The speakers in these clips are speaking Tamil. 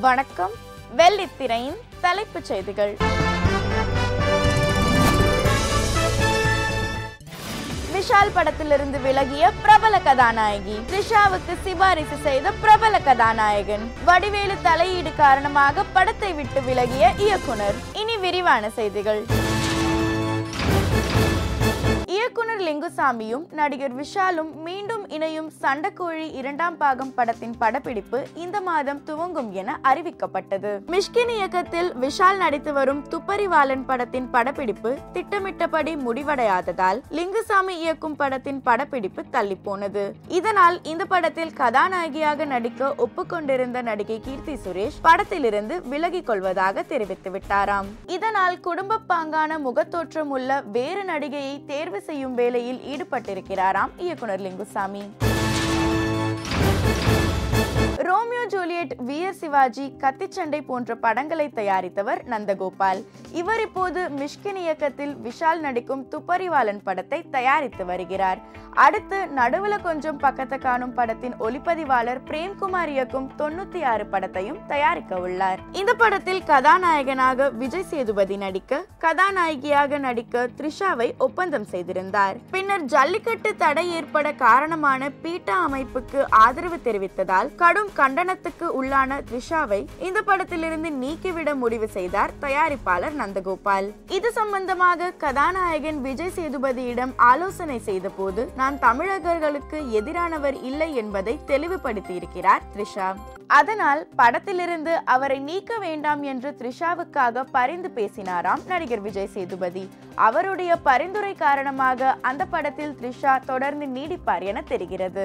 வணக்கம் வெள்ளித்திரையின் தலைப்புச் செய்திகள் விஷால் படத்திலிருந்து விலகிய பிரபல கதாநாயகி த்ரிஷாவுக்கு சிபாரிசு செய்த பிரபல கதாநாயகன் வடிவேலு தலையீடு காரணமாக படத்தை விட்டு விலகிய இயக்குனர் இனி விரிவான செய்திகள் இயக்குனர் லிங்குசாமியும் நடிகர் விஷாலும் மீண்டும் இணையும் சண்டக்கோழி இரண்டாம் பாகம் படத்தின் படப்பிடிப்பு இந்த மாதம் துவங்கும் என அறிவிக்கப்பட்டது மிஷ்கின் இயக்கத்தில் விஷால் நடித்து வரும் துப்பறிவாளன் படத்தின் படப்பிடிப்பு திட்டமிட்டபடி முடிவடையாததால் லிங்குசாமி இயக்கும் படத்தின் படப்பிடிப்பு தள்ளி போனது இதனால் இந்த படத்தில் கதாநாயகியாக நடிக்க ஒப்புக்கொண்டிருந்த நடிகை கீர்த்தி சுரேஷ் படத்திலிருந்து விலகிக் கொள்வதாக தெரிவித்து விட்டாராம் இதனால் குடும்ப பாங்கான முகத்தோற்றம் உள்ள வேறு நடிகையை தேர்வு செய்யும் வேலையில் ஈடுபட்டிருக்கிறாராம் இயக்குனர் லிங்குசாமி ரோமியோ ஜூலியட் வீர் சிவாஜி கத்திச்சண்டை போன்ற படங்களை தயாரித்தவர் நந்தகோபால் இவர் இப்போது மிஷ்கின் இயக்கத்தில் விஷால் நடிக்கும் துப்பறிவாளன் படத்தை தயாரித்து வருகிறார் அடுத்து நடுவுல கொஞ்சம் பக்கத்தை காணும் படத்தின் ஒளிப்பதிவாளர் பிரேம்குமார் இயக்கும் தொண்ணூத்தி ஆறு படத்தையும் தயாரிக்க உள்ளார் இந்த படத்தில் கதாநாயகனாக விஜய் சேதுபதி நடிக்க கதாநாயகியாக நடிக்க த்ரிஷாவை ஒப்பந்தம் செய்திருந்தார் பின்னர் ஜல்லிக்கட்டு தடை ஏற்பட காரணமான பீட்டா அமைப்புக்கு ஆதரவு தெரிவித்ததால் கடும் கண்டனத்துக்கு உள்ளான த்ரிஷாவை இந்த படத்திலிருந்து நீக்கிவிட முடிவு செய்தார் தயாரிப்பாளர் நந்தகோபால் இது சம்பந்தமாக கதாநாயகன் விஜய் சேதுபதியிடம் ஆலோசனை செய்த போது நான் தமிழகர்களுக்கு எதிரானவர் இல்லை என்பதை தெளிவுபடுத்தி இருக்கிறார் த்ரிஷா அதனால் படத்திலிருந்து அவரை நீக்க வேண்டாம் என்று த்ரிஷாவுக்காக பரிந்து பேசினாராம் நடிகர் விஜய் சேதுபதி அவருடைய பரிந்துரை காரணமாக அந்த படத்தில் த்ரிஷா தொடர்ந்து நீடிப்பார் என தெரிகிறது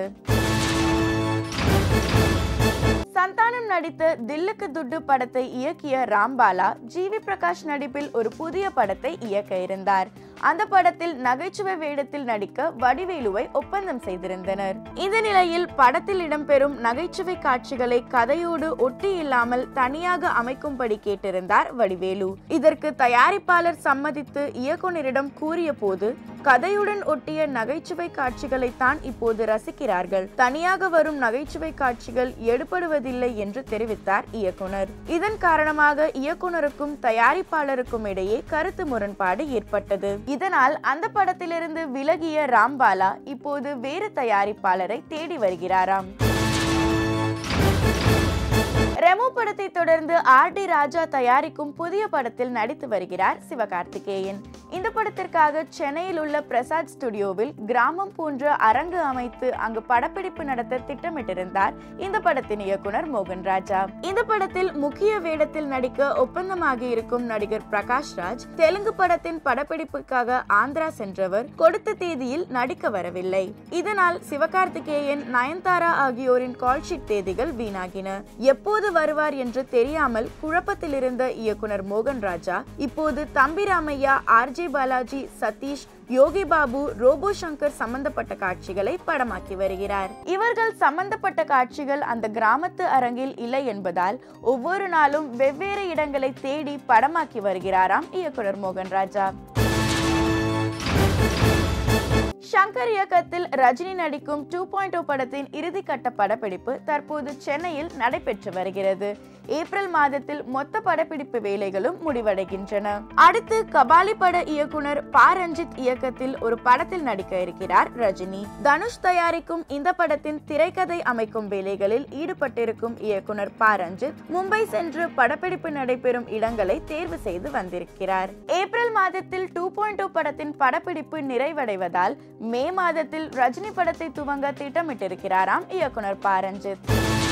சந்தானம் நடித்த தில்லுக்கு துட்டு படத்தை இயக்கிய ராம்பாலா ஜிவி பிரகாஷ் நடிப்பில் ஒரு புதிய படத்தை இயக்க இருந்தார் அந்த படத்தில் நகைச்சுவை வேடத்தில் நடிக்க வடிவேலுவை ஒப்பந்தம் செய்திருந்தனர் இந்த நிலையில் படத்தில் இடம்பெறும் நகைச்சுவை காட்சிகளை கதையோடு ஒட்டி இல்லாமல் தனியாக அமைக்கும்படி கேட்டிருந்தார் வடிவேலு இதற்கு தயாரிப்பாளர் சம்மதித்து இயக்குனரிடம் கூறிய போது கதையுடன் ஒட்டிய நகைச்சுவை காட்சிகளை தான் இப்போது ரசிக்கிறார்கள் தனியாக வரும் நகைச்சுவை காட்சிகள் எடுபடுவதில்லை என்று தெரிவித்தார் இயக்குனர் இதன் காரணமாக இயக்குனருக்கும் தயாரிப்பாளருக்கும் இடையே கருத்து முரண்பாடு ஏற்பட்டது இதனால் அந்த படத்திலிருந்து விலகிய ராம்பாலா இப்போது வேறு தயாரிப்பாளரை தேடி வருகிறாராம் ரெமோ படத்தை தொடர்ந்து ஆர் டி ராஜா தயாரிக்கும் புதிய படத்தில் நடித்து வருகிறார் சிவகார்த்திகேயன் இந்த படத்திற்காக சென்னையில் உள்ள பிரசாத் ஸ்டுடியோவில் கிராமம் போன்ற அரங்கு அமைத்து அங்கு படப்பிடிப்பு நடத்த திட்டமிட்டிருந்தார் இந்த படத்தின் இயக்குனர் மோகன் ராஜா இந்த படத்தில் முக்கிய வேடத்தில் நடிக்க ஒப்பந்தமாகி இருக்கும் நடிகர் பிரகாஷ் ராஜ் தெலுங்கு படத்தின் படப்பிடிப்புக்காக ஆந்திரா சென்றவர் கொடுத்த தேதியில் நடிக்க வரவில்லை இதனால் சிவகார்த்திகேயன் நயன்தாரா ஆகியோரின் கால்ஷீட் தேதிகள் வீணாகின எப்போது வருவார் என்று தெரியாமல் குழப்பத்தில் இருந்த இயக்குனர் மோகன் ராஜா இப்போது தம்பிராமையா ஆர்ஜே பாலாஜி சதீஷ் யோகி பாபு ரோபோ சங்கர் சம்பந்தப்பட்ட காட்சிகளை படமாக்கி வருகிறார் இவர்கள் சம்பந்தப்பட்ட காட்சிகள் அந்த கிராமத்து அரங்கில் இல்லை என்பதால் ஒவ்வொரு நாளும் வெவ்வேறு இடங்களை தேடி படமாக்கி வருகிறாராம் இயக்குனர் மோகன் ராஜா ஷங்கர் இயக்கத்தில் ரஜினி நடிக்கும் டூ பாயிண்ட் படத்தின் இறுதிக்கட்ட படப்பிடிப்பு தற்போது சென்னையில் நடைபெற்று வருகிறது ஏப்ரல் மாதத்தில் மொத்த படப்பிடிப்பு வேலைகளும் முடிவடைகின்றன அடுத்து கபாலி பட இயக்குனர் பா ரஞ்சித் இயக்கத்தில் ஒரு படத்தில் நடிக்க இருக்கிறார் ரஜினி தனுஷ் தயாரிக்கும் இந்த படத்தின் திரைக்கதை அமைக்கும் வேலைகளில் ஈடுபட்டிருக்கும் இயக்குனர் பா ரஞ்சித் மும்பை சென்று படப்பிடிப்பு நடைபெறும் இடங்களை தேர்வு செய்து வந்திருக்கிறார் ஏப்ரல் மாதத்தில் டூ பாயிண்ட் படத்தின் படப்பிடிப்பு நிறைவடைவதால் மே மாதத்தில் ரஜினி படத்தை துவங்க திட்டமிட்டிருக்கிறாராம் இயக்குனர் பா ரஞ்சித்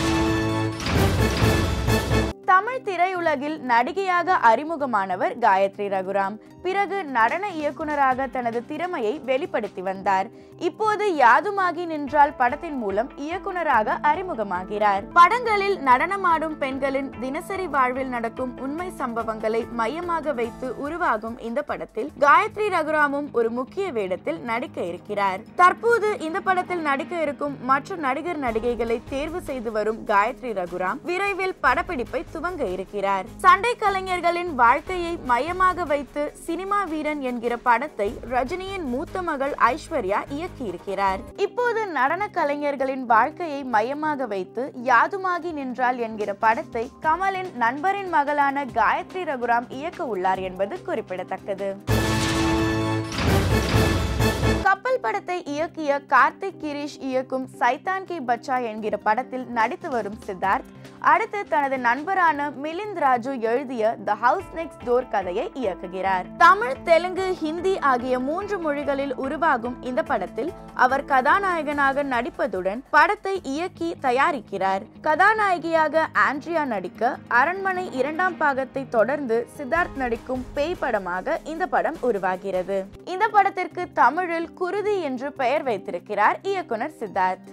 தமிழ் திரையுலகில் நடிகையாக அறிமுகமானவர் காயத்ரி ரகுராம் பிறகு நடன இயக்குனராக தனது திறமையை வெளிப்படுத்தி வந்தார் இப்போது யாதுமாகி நின்றால் படத்தின் மூலம் இயக்குனராக அறிமுகமாகிறார் படங்களில் நடனமாடும் பெண்களின் தினசரி வாழ்வில் நடக்கும் உண்மை சம்பவங்களை மையமாக வைத்து உருவாகும் இந்த படத்தில் காயத்ரி ரகுராமும் ஒரு முக்கிய வேடத்தில் நடிக்க இருக்கிறார் தற்போது இந்த படத்தில் நடிக்க இருக்கும் மற்ற நடிகர் நடிகைகளை தேர்வு செய்து வரும் காயத்ரி ரகுராம் விரைவில் படப்பிடிப்பை துவங்க இருக்கிறார் சண்டை கலைஞர்களின் வாழ்க்கையை மையமாக வைத்து சினிமா வீரன் என்கிற படத்தை ரஜினியின் மூத்த மகள் ஐஸ்வர்யா இயக்கியிருக்கிறார் இப்போது நடன கலைஞர்களின் வாழ்க்கையை மையமாக வைத்து யாதுமாகி நின்றால் என்கிற படத்தை கமலின் நண்பரின் மகளான காயத்ரி ரகுராம் இயக்க உள்ளார் என்பது குறிப்பிடத்தக்கது கப்பல் படத்தை இயக்கிய கார்த்திக் கிரீஷ் இயக்கும் சைத்தான் கி பச்சா என்கிற படத்தில் நடித்து வரும் சித்தார்த் அடுத்து தனது நண்பரான மிலிந்த் ராஜு எழுதிய த ஹவுஸ் நெக்ஸ்ட் டோர் கதையை இயக்குகிறார் தமிழ் தெலுங்கு ஹிந்தி ஆகிய மூன்று மொழிகளில் உருவாகும் இந்த படத்தில் அவர் கதாநாயகனாக நடிப்பதுடன் படத்தை இயக்கி தயாரிக்கிறார் கதாநாயகியாக ஆண்ட்ரியா நடிக்க அரண்மனை இரண்டாம் பாகத்தை தொடர்ந்து சித்தார்த் நடிக்கும் பேய் படமாக இந்த படம் உருவாகிறது இந்த படத்திற்கு தமிழில் குருதி என்று பெயர் வைத்திருக்கிறார் இயக்குனர் சித்தார்த்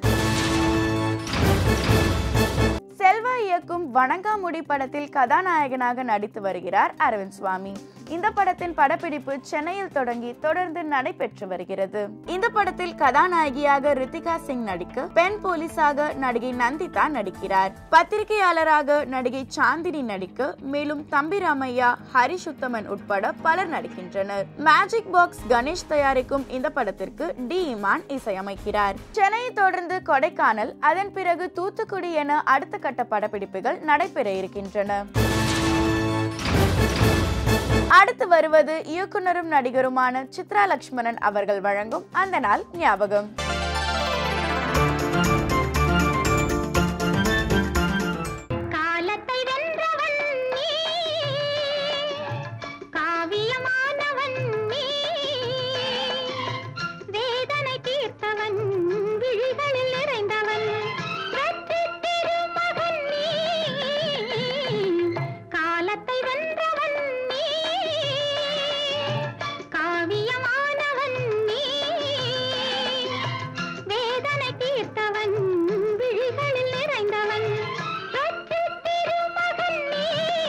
செல்வா இயக்கும் வணங்காமுடி படத்தில் கதாநாயகனாக நடித்து வருகிறார் அரவிந்த் சுவாமி இந்த படத்தின் படப்பிடிப்பு சென்னையில் தொடங்கி தொடர்ந்து நடைபெற்று வருகிறது இந்த படத்தில் கதாநாயகியாக ரித்திகா சிங் நடிக்க பெண் போலீஸாக நடிகை நந்திதா நடிக்கிறார் பத்திரிகையாளராக நடிகை சாந்தினி நடிக்க மேலும் தம்பி ராமையா ஹரிஷ் உத்தமன் உட்பட பலர் நடிக்கின்றனர் மேஜிக் பாக்ஸ் கணேஷ் தயாரிக்கும் இந்த படத்திற்கு டி இமான் இசையமைக்கிறார் சென்னையை தொடர்ந்து கொடைக்கானல் அதன் பிறகு தூத்துக்குடி என அடுத்த கட்ட படப்பிடிப்புகள் நடைபெற இருக்கின்றன அடுத்து வருவது இயக்குனரும் நடிகருமான சித்ரா லட்சுமணன் அவர்கள் வழங்கும் அந்த நாள் ஞாபகம் காலத்தை வென்றவன் நீ காவியமானவன் நீ வேதனை தீர்த்தவன் விழிகளில் நிறைந்தவன் வெற்றி திருமகன் நீ காலத்தை வென்றவன் நீ காவியமானவன் நீ வேதனை தீர்த்தவன் விழிகளில் நிறைந்தவன் வெற்றி திருமகன் நீ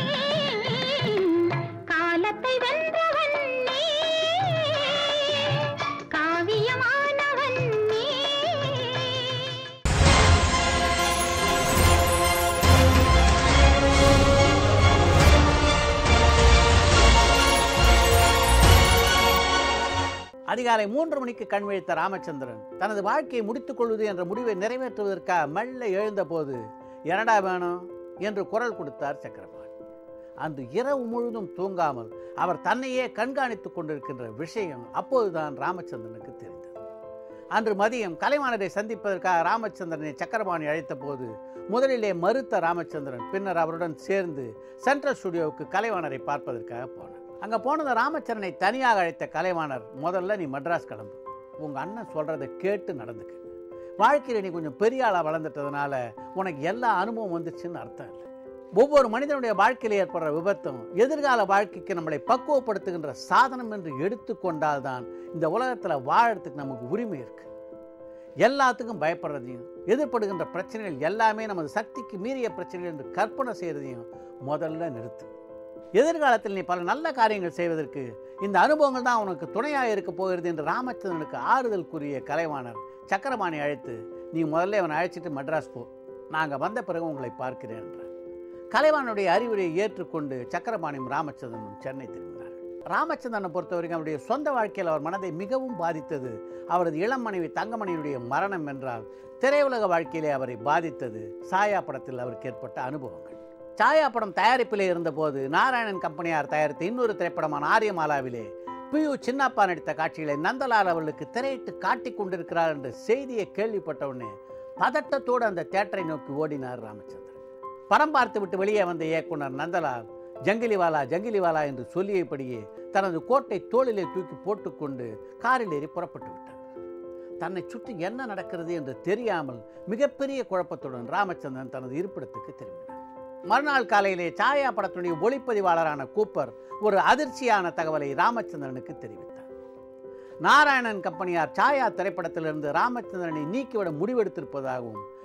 காலத்தை வென்றவன் நீ காவியமானவன் நீ அதிகாலை மூன்று மணிக்கு கண் விழித்த ராமச்சந்திரன் தனது வாழ்க்கையை முடித்துக் கொள்வது என்ற முடிவை நிறைவேற்றுவதற்காக மெல்ல எழுந்தபோது என்னடா வேணும் என்று குரல் கொடுத்தார் சக்கரபாணி அன்று இரவு முழுதும் தூங்காமல் அவர் தன்னையே கண்காணித்துக் கொண்டிருக்கின்ற விஷயம் அப்போதுதான் ராமச்சந்திரனுக்கு தெரிந்தது அன்று மதியம் கலைவாணரை சந்திப்பதற்காக ராமச்சந்திரனை சக்கரபாணி அழைத்த போது முதலிலே மறுத்த ராமச்சந்திரன் பின்னர் அவருடன் சேர்ந்து சென்ட்ரல் ஸ்டுடியோவுக்கு கலைவாணரை பார்ப்பதற்காக போனார் அங்கே போனது ராமச்சந்திரனை தனியாக அழைத்த கலைவாணர் முதல்ல நீ மட்ராஸ் கிளம்பு உங்கள் அண்ணன் சொல்கிறத கேட்டு நடந்துக்க வாழ்க்கையில் நீ கொஞ்சம் பெரிய ஆளாக வளர்ந்துட்டதுனால உனக்கு எல்லா அனுபவம் வந்துச்சுன்னு அர்த்தம் இல்லை ஒவ்வொரு மனிதனுடைய வாழ்க்கையில் ஏற்படுற விபத்தும் எதிர்கால வாழ்க்கைக்கு நம்மளை பக்குவப்படுத்துகின்ற சாதனம் என்று எடுத்துக்கொண்டால்தான் இந்த உலகத்தில் வாழறதுக்கு நமக்கு உரிமை இருக்கு எல்லாத்துக்கும் பயப்படுறதையும் எதிர்ப்படுகின்ற பிரச்சனைகள் எல்லாமே நமது சக்திக்கு மீறிய பிரச்சனைகள் என்று கற்பனை செய்கிறதையும் முதல்ல நிறுத்து எதிர்காலத்தில் நீ பல நல்ல காரியங்கள் செய்வதற்கு இந்த அனுபவங்கள் தான் உனக்கு துணையாக இருக்க போகிறது என்று ராமச்சந்திரனுக்கு ஆறுதல் கூறிய கலைவாணர் சக்கரபாணி அழைத்து நீ முதல்ல அவனை அழைச்சிட்டு மெட்ராஸ் போ நாங்கள் வந்த பிறகு உங்களை பார்க்கிறேன் என்றார் கலைவாணனுடைய அறிவுரையை ஏற்றுக்கொண்டு சக்கரபாணியும் ராமச்சந்திரனும் சென்னை திரும்பினார்கள் ராமச்சந்திரனை பொறுத்தவரைக்கும் அவருடைய சொந்த வாழ்க்கையில் அவர் மனதை மிகவும் பாதித்தது அவரது இளம் மனைவி தங்கமணியினுடைய மரணம் என்றால் திரையுலக வாழ்க்கையிலே அவரை பாதித்தது சாயா படத்தில் அவருக்கு ஏற்பட்ட அனுபவங்கள் சாயா படம் தயாரிப்பிலே இருந்தபோது நாராயணன் கம்பெனியார் தயாரித்த இன்னொரு திரைப்படமான ஆரியமாலாவிலே பியு சின்னப்பா நடித்த காட்சிகளை நந்தலால் அவர்களுக்கு திரையிட்டு காட்டிக் கொண்டிருக்கிறார் என்ற செய்தியை கேள்விப்பட்ட உடனே பதட்டத்தோடு அந்த தேட்டரை நோக்கி ஓடினார் ராமச்சந்திரன் படம் பார்த்துவிட்டு வெளியே வந்த இயக்குனர் நந்தலால் ஜங்கிலிவாலா ஜங்கிலிவாலா என்று சொல்லியபடியே தனது கோட்டை தோளிலே தூக்கி போட்டுக்கொண்டு காரில் ஏறி புறப்பட்டு விட்டார் தன்னை சுற்றி என்ன நடக்கிறது என்று தெரியாமல் மிகப்பெரிய குழப்பத்துடன் ராமச்சந்திரன் தனது இருப்பிடத்துக்கு திரும்பினார் மறுநாள் காலையிலே சாயா படத்துடைய ஒளிப்பதிவாளரான கூப்பர் ஒரு அதிர்ச்சியான தகவலை ராமச்சந்திரனுக்கு தெரிவித்தார் நாராயணன் கம்பெனியார் சாயா திரைப்படத்திலிருந்து ராமச்சந்திரனை நீக்கிவிட முடிவெடுத்திருப்பதாகவும்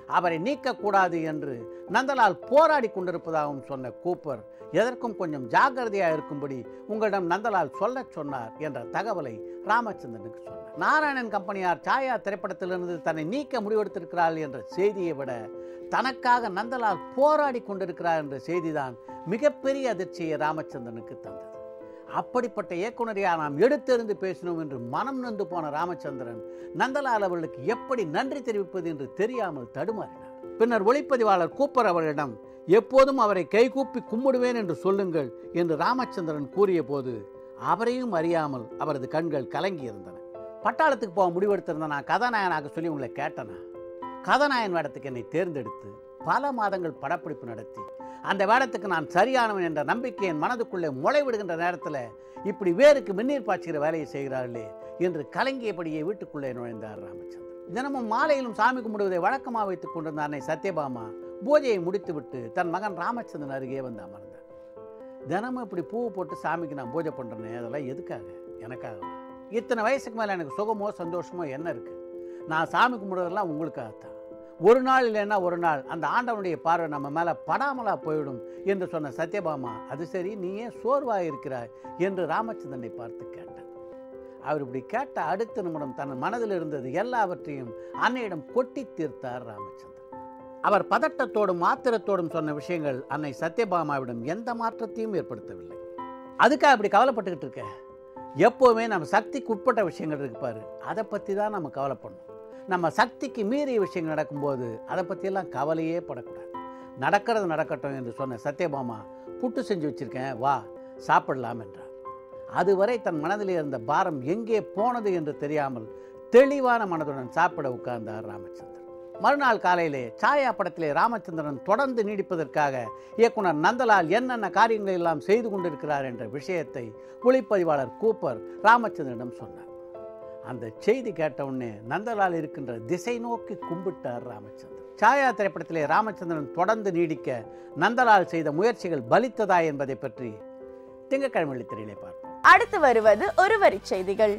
அவரை நீக்கக்கூடாது என்று நந்தலால் போராடி கொண்டிருப்பதாகவும் சொன்ன கூப்பர் எதற்கும் கொஞ்சம் ஜாக்கிரதையாக இருக்கும்படி உங்களிடம் நந்தலால் சொல்லச் சொன்னார் என்ற தகவலை ராமச்சந்திரனுக்கு சொன்னார் நாராயணன் கம்பெனியார் சாயா திரைப்படத்திலிருந்து தன்னை நீக்க முடிவெடுத்திருக்கிறாள் என்ற செய்தியை விட தனக்காக நந்தலால் போராடி கொண்டிருக்கிறார் என்ற செய்திதான் மிகப்பெரிய அதிர்ச்சியை ராமச்சந்திரனுக்கு தந்தது அப்படிப்பட்ட இயக்குனரையா நாம் எடுத்தெறிந்து பேசினோம் என்று மனம் நொந்து போன ராமச்சந்திரன் நந்தலால் அவர்களுக்கு எப்படி நன்றி தெரிவிப்பது என்று தெரியாமல் தடுமாறினார் பின்னர் ஒளிப்பதிவாளர் கூப்பர் அவர்களிடம் எப்போதும் அவரை கைகூப்பி கும்பிடுவேன் என்று சொல்லுங்கள் என்று ராமச்சந்திரன் கூறிய போது அவரையும் அறியாமல் அவரது கண்கள் கலங்கி இருந்தன பட்டாளத்துக்கு போக முடிவெடுத்திருந்த நான் கதாநாயகனாக சொல்லி உங்களை கேட்டனா கதாநாயகன் வேடத்துக்கு என்னை தேர்ந்தெடுத்து பல மாதங்கள் படப்பிடிப்பு நடத்தி அந்த வேடத்துக்கு நான் சரியானவன் என்ற நம்பிக்கை என் மனதுக்குள்ளே முளைவிடுகின்ற நேரத்தில் இப்படி வேருக்கு மின்னீர் பாய்ச்சுகிற வேலையை செய்கிறார்களே என்று கலங்கியபடியே வீட்டுக்குள்ளே நுழைந்தார் ராமச்சந்திரன் தினமும் மாலையிலும் சாமி கும்பிடுவதை வழக்கமாக வைத்துக் கொண்டிருந்த அன்னை சத்யபாமா பூஜையை முடித்துவிட்டு தன் மகன் ராமச்சந்திரன் அருகே வந்து அமர்ந்தார் தினமும் இப்படி பூவை போட்டு சாமிக்கு நான் பூஜை பண்ணுறேனே அதெல்லாம் எதுக்காக எனக்காக இத்தனை வயசுக்கு மேலே எனக்கு சுகமோ சந்தோஷமோ என்ன இருக்குது நான் சாமி கும்பிடுறதெல்லாம் உங்களுக்காகத்தான் ஒரு நாள் இல்லைன்னா ஒரு நாள் அந்த ஆண்டவனுடைய பார்வை நம்ம மேலே படாமலா போயிடும் என்று சொன்ன சத்யபாமா அது சரி நீ ஏன் சோர்வாக இருக்கிறாய் என்று ராமச்சந்திரனை பார்த்து கேட்டார் அவர் இப்படி கேட்ட அடுத்த நிமிடம் தன் மனதில் இருந்தது எல்லாவற்றையும் அன்னையிடம் கொட்டி தீர்த்தார் ராமச்சந்திரன் அவர் பதட்டத்தோடும் ஆத்திரத்தோடும் சொன்ன விஷயங்கள் அன்னை சத்யபாமாவிடம் எந்த மாற்றத்தையும் ஏற்படுத்தவில்லை அதுக்காக அப்படி கவலைப்பட்டுக்கிட்டு இருக்க எப்போவுமே நம்ம சக்திக்கு உட்பட்ட விஷயங்கள் இருக்கு பாரு அதை பற்றி தான் நம்ம கவலைப்படணும் நம்ம சக்திக்கு மீறிய விஷயங்கள் நடக்கும்போது அதை பற்றியெல்லாம் கவலையே படக்கூடாது நடக்கிறது நடக்கட்டும் என்று சொன்ன சத்யபாமா புட்டு செஞ்சு வச்சிருக்கேன் வா சாப்பிடலாம் என்றார் அதுவரை தன் மனதில் இருந்த பாரம் எங்கே போனது என்று தெரியாமல் தெளிவான மனதுடன் சாப்பிட உட்கார்ந்தார் ராமச்சந்திரன் மறுநாள் காலையிலே சாயா படத்திலே ராமச்சந்திரன் தொடர்ந்து நீடிப்பதற்காக இயக்குனர் நந்தலால் என்னென்ன காரியங்களை எல்லாம் செய்து கொண்டிருக்கிறார் என்ற விஷயத்தை ஒளிப்பதிவாளர் கூப்பர் ராமச்சந்திரனிடம் சொன்னார் அந்த செய்தி கேட்ட உடனே நந்தலால் இருக்கின்ற திசை நோக்கி கும்பிட்டார் ராமச்சந்திரன் சாயா திரைப்படத்திலே ராமச்சந்திரன் தொடர்ந்து நீடிக்க நந்தலால் செய்த முயற்சிகள் பலித்ததா என்பதை பற்றி திங்கட்கிழமை வெள்ளித்திரையிலே பார்ப்போம் அடுத்து வருவது ஒரு வரிச் செய்திகள்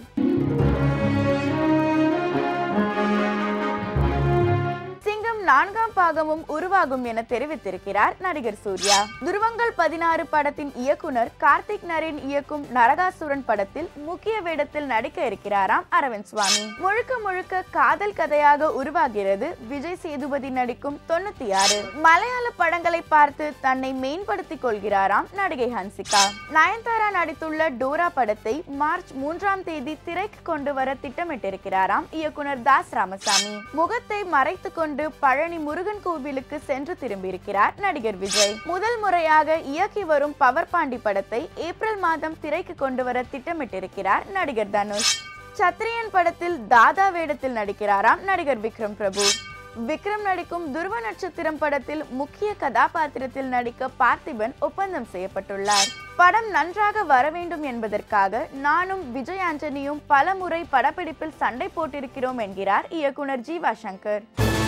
சிங்கம் நான்காம் பாகமும் உருவாகும் என தெரிவித்திருக்கிறார் நடிகர் சூர்யா துருவங்கள் பதினாறு படத்தின் இயக்குனர் கார்த்திக் நரேன் இயக்கும் நரகாசுரன் படத்தில் முக்கிய வேடத்தில் நடிக்க இருக்கிறாராம் அரவிந்த் சுவாமி முழுக்க முழுக்க காதல் கதையாக உருவாகிறது விஜய் சேதுபதி நடிக்கும் தொண்ணூத்தி ஆறு மலையாள படங்களை பார்த்து தன்னை மேம்படுத்திக் கொள்கிறாராம் நடிகை ஹன்சிகா நயன்தாரா நடித்துள்ள டோரா படத்தை மார்ச் மூன்றாம் தேதி திரைக்கு கொண்டு வர திட்டமிட்டிருக்கிறாராம் இயக்குனர் தாஸ் ராமசாமி முகத்தை மறைத்துக் கொண்டு பழனி முருகன் கோவிலுக்கு சென்று திரும்பியிருக்கிறார் நடிகர் விஜய் முதல் முறையாக இயக்கி வரும் பவர் பாண்டி படத்தை ஏப்ரல் மாதம் திரைக்கு கொண்டு வர திட்டமிட்டிருக்கிறார் நடிகர் தனுஷ் சத்ரியன் படத்தில் தாதா வேடத்தில் நடிக்கிறாராம் நடிகர் விக்ரம் பிரபு விக்ரம் நடிக்கும் துருவ நட்சத்திரம் படத்தில் முக்கிய கதாபாத்திரத்தில் நடிக்க பார்த்திபன் ஒப்பந்தம் செய்யப்பட்டுள்ளார் படம் நன்றாக வர வேண்டும் என்பதற்காக நானும் விஜய் ஆண்டனியும் பல முறை படப்பிடிப்பில் சண்டை போட்டிருக்கிறோம் என்கிறார் இயக்குனர் ஜீவா சங்கர்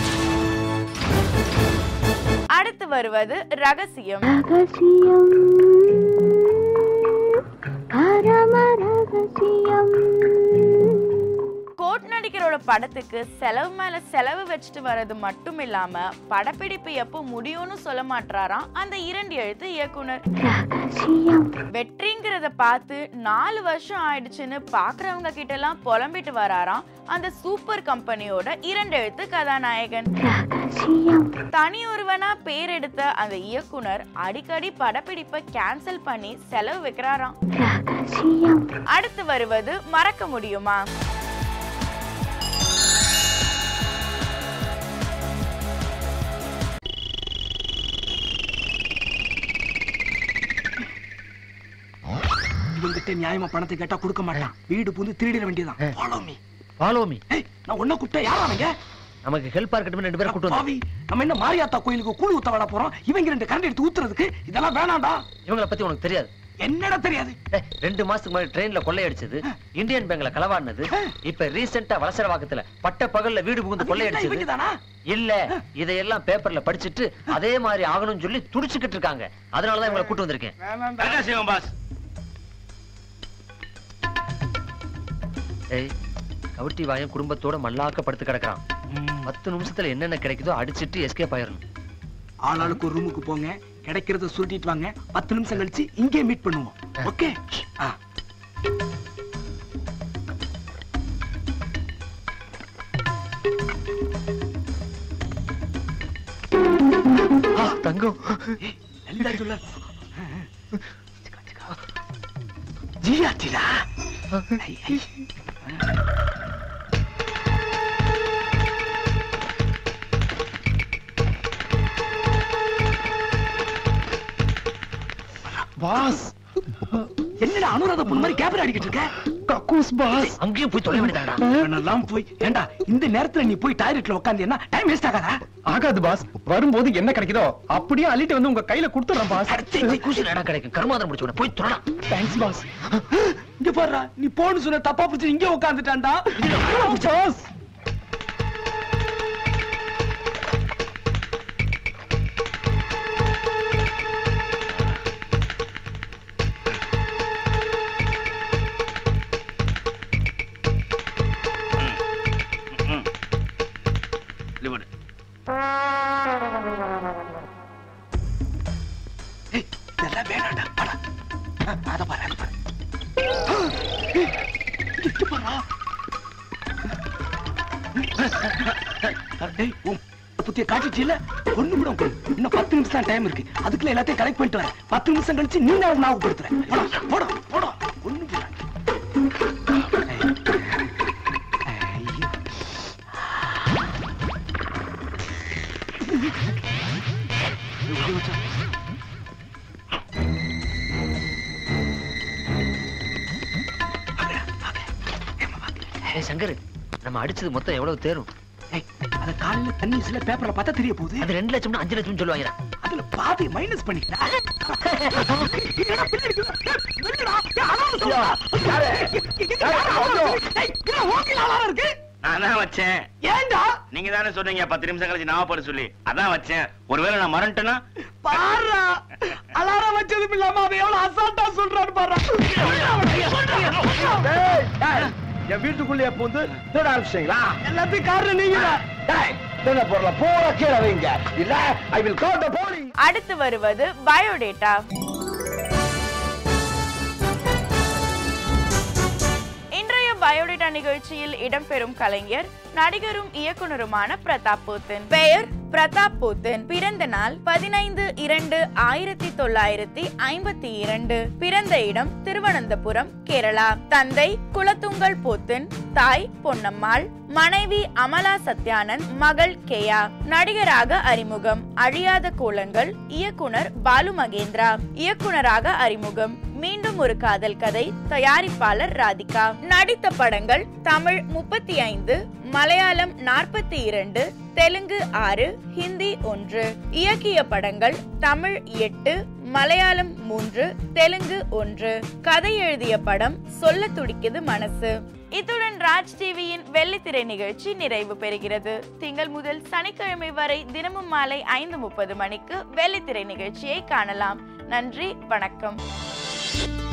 அடுத்து வருவது ரகசியம் ரகசியம் பரம ரகசியம் கோட் நடிகரோட படத்துக்கு செலவு மேல செலவு வச்சுட்டு வர்றது மட்டும் இல்லாம படப்பிடிப்பு எப்போ முடியும்னு சொல்ல மாட்டாராம் அந்த இரண்டு எழுத்து இயக்குனர் ரகசியம் வெற்றிங்கிறத பார்த்து நாலு வருஷம் ஆயிடுச்சுன்னு பாக்குறவங்க கிட்ட எல்லாம் புலம்பிட்டு வராராம் அந்த சூப்பர் கம்பெனியோட இரண்டு எழுத்து கதாநாயகன் ரகசியம் தனி ஒருவனா பேர் எடுத்த அந்த இயக்குனர் அடிக்கடி படப்பிடிப்பை கேன்சல் பண்ணி செலவு வைக்கிறாராம் ரகசியம் அடுத்து வருவது மறக்க முடியுமா இவங்கிட்ட நியாயமா பணத்தை கேட்டா கொடுக்க மாட்டான் வீடு புந்து திருடிட வேண்டியதான் ஃபாலோ மீ ஃபாலோ மீ ஏய் நான் உன்ன கூப்பிட்டா யாரா அவங்க நமக்கு ஹெல்ப்பா இருக்கட்டும் ரெண்டு பேரும் கூட்டு வந்தோம் பாவி நம்ம என்ன மாரியாத்தா கோயிலுக்கு கூழ் ஊத்த விட போறோம் இவங்க ரெண்டு கரண்ட் எடுத்து ஊத்துறதுக்கு இதெல்லாம் வேணாம்டா இவங்கள பத்தி உனக்கு தெரியாது என்னடா தெரியாது டேய், ரெண்டு மாசத்துக்கு முன்னாடி ட்ரெயின்ல கொள்ளையடிச்சது இந்தியன் பேங்க்ல களவாடினது இப்ப ரீசெண்டா வலசரவாக்கத்துல பட்ட பகல்ல வீடு புகுந்து இவங்க கொள்ளையடிச்சது தானா இல்ல இதையெல்லாம் பேப்பர்ல படிச்சிட்டு அதே மாதிரி ஆகணும்னு சொல்லி துடிச்சுக்கிட்டு இருக்காங்க அதனாலதான் இவங்களை கூட்டு வந்திருக்கேன் வேணாம்டா பாஸ் ஏய் கவுட்டி வாயன் குடும்பத்தோட மல்லாக்க படுத்து கிடக்குறான் பத்து நிமிஷத்துல என்னென்ன கிடைக்குதோ அடிச்சிட்டு எஸ்கேப் ஆயிரணும் ஆளாளுக்கு ஒரு ரூமுக்கு போங்க கிடைக்கிறத சுருட்டிட்டு வாங்க பத்து நிமிஷம் கழிச்சு இங்கே மீட் பண்ணுவோம் ஓகே ஆ ஆ, தங்கம் லலிதா சொல்ல ஜியாச்சிடா ஐ, ஐ. பாஸ் என்னடா அனுராதா பொண்ணு மாதிரி கேமரா அடிக்கிட்டு இருக்க கக்கூஸ் பாஸ் அங்கேயும் போய் தொலை வேண்டியதாடா இவனெல்லாம் போய் ஏண்டா இந்த நேரத்துல நீ போய் டாய்லெட்ல உட்காந்து டைம் வேஸ்ட் ஆகாதா ஆகாது பாஸ் வரும்போது என்ன கிடைக்குதோ அப்படியே அள்ளிட்டு வந்து உங்க கையில கொடுத்துறேன் பாஸ் கூசில இடம் கிடைக்கும் கருமாதிரம் முடிச்சு போய் தொடலாம் தேங்க்ஸ் பாஸ் இங்க பாருடா நீ போன்னு சொன்ன தப்பா பிடிச்சி இங்கே உட்காந்துட்டான்டா பாஸ் லிவர் ஏய், இதெல்லாம் வேணாம்டா படா அத பாரு அத பாரு ஏய், இங்க பாருடா. டேய், உன் புத்திய காட்டிச்சில்ல ஒண்ணு கூட கொடு இன்னும் பத்து நிமிஷம் தான் டைம் இருக்கு அதுக்குள்ள எல்லாத்தையும் கலெக்ட் பண்ணிட்டு வரேன் பத்து நிமிஷம் கழிச்சு நீ நான் ஞாபகப்படுத்துறேன் போடா போடா போடா ஒண்ணு கூட ஐயோ ஏய் சங்கர் நம்ம அடிச்சது மொத்தம் எவ்வளவு தேரும் ஏய், அத காலையில தண்ணி சில பேப்பர்ல பார்த்தா தெரிய போகுது அது ரெண்டு லட்சம்னா அஞ்சு லட்சம் சொல்லுவாங்க அதுல பாதி மைனஸ் பண்ணிக்கலாம் என்னடா பில்லு இருக்குதா? ஏய், பில்லுடா. ஏய், அலாரம் சொல்லுடா. ஏய், எங்க அலாரம் இருக்கு? ஏய், என்ன ஓகேல அலாரம் இருக்கு? நான் தான் வச்சேன் ஏன்டா? நீங்க தானே சொன்னீங்க பத்து நிமிஷம் கழிச்சு ஞாபகப்பட சொல்லி அதான் வச்சேன் ஒருவேளை நான் மறந்துட்டேன்னா பாருடா. அலாரம் வச்சதும் இல்லாம அவன் எவ்வளவு அசால்ட்டா சொல்றான்னு பாருடா. என் வீட்டுக்குள்ளேயே பூந்து தேட ஆரம்பிச்சிட்டீங்களா எல்லாத்துக்கும் காரணம் நீங்கதான். தேட பொருளை பூரா கீழே வைங்க இல்ல I will call the police அடுத்து வருவது பயோடேட்டா இன்றைய பயோடேட்டா நிகழ்ச்சியில் இடம்பெறும் கலைஞர் நடிகரும் இயக்குனருமான பிரதாப் போத்தன் பெயர் பிரதாப் போத்தன் பிறந்த நாள் பதினைந்து இரண்டு ஆயிரத்தி தொள்ளாயிரத்தி ஐம்பத்தி இரண்டு பிறந்த இடம் திருவனந்தபுரம் கேரளா தந்தை குலத்துங்கல் போத்தன் தாய் பொன்னம்மாள் மனைவி அமலா சத்யானந்த் மகள் கேயா நடிகராக அறிமுகம் அழியாத கோலங்கள் இயக்குனர் பாலு மகேந்திரா இயக்குனராக அறிமுகம் மீண்டும் ஒரு காதல் கதை தயாரிப்பாளர் ராதிகா நடித்த படங்கள் தமிழ் முப்பத்தி ஐந்து மலையாளம் நாற்பத்தி இரண்டு தெலுங்கு ஆறு ஹிந்தி ஒன்று இயக்கிய படங்கள் தமிழ் எட்டு மலையாளம் மூன்று தெலுங்கு ஒன்று கதை எழுதிய படம் சொல்ல துடிக்குது மனசு இத்துடன் ராஜ் டிவியின் வெள்ளித்திரை நிகழ்ச்சி நிறைவு பெறுகிறது திங்கள் முதல் சனிக்கிழமை வரை தினமும் மாலை ஐந்து முப்பது மணிக்கு வெள்ளித்திரை நிகழ்ச்சியை காணலாம் நன்றி வணக்கம்